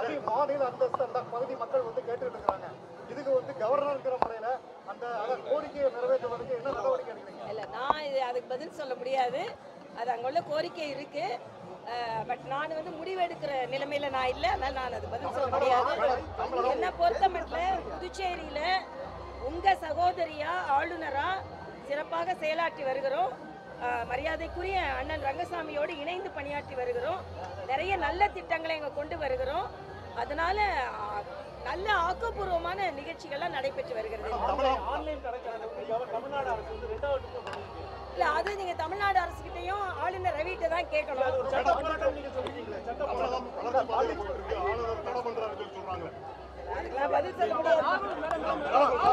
கோரிக்கை மாநில அந்தஸ்து அந்த பகுதி மக்கள் வந்து கேட்டுட்டு இருக்காங்க இதுக்கு வந்து கவர்னர்ங்கிற முறையில அந்த அத கோரிக்கையை நிறைவேற்றுவதற்கு என்ன நடவடிக்கை எடுக்கிறீங்க இல்லை நான் இது அதுக்கு பதில் சொல்ல முடியாது அது அங்குள்ள கோரிக்கை இருக்கு பட் நான் வந்து முடிவெடுக்கிற நிலைமையில நான் இல்லை அதனால நான் அது பதில் சொல்ல முடியாது என்னை பொறுத்த மட்டும் புதுச்சேரியில உங்க சகோதரியா ஆளுநரா சிறப்பாக செயலாற்றி வருகிறோம் அஹ், மரியாதைக்குரிய அண்ணன் ரங்கசாமியோடு இணைந்து பணியாற்றி வருகிறோம் நிறைய நல்ல திட்டங்களை இங்க கொண்டு வருகிறோம் அதனால அஹ், நல்ல ஆக்கப்பூர்வமான நிகழ்ச்சிகள்லாம் நடைபெற்று வருகிறது ஆன்லைன் கணக்கான தமிழ்நாடு அரசு வந்து ரெண்டாவது திட்டம் பண்ணிருக்கு. இல்ல அது நீங்க தமிழ்நாடு அரசுகிட்டயும் ஆளுநர் ரவிகிட்ட தான் கேட்கணும் அது ஒரு சட்ட போராட்டம் நீங்க சொல்லிட்டீங்களே சட்ட போராட்டம் வளர்ச்சி பாதிக்கப்பட்டிருக்கு ஆளுநர் தடை பண்றாருன்னு சொல்றாங்க அதுக்கெல்லாம் பதில் சொல்ல முடியாது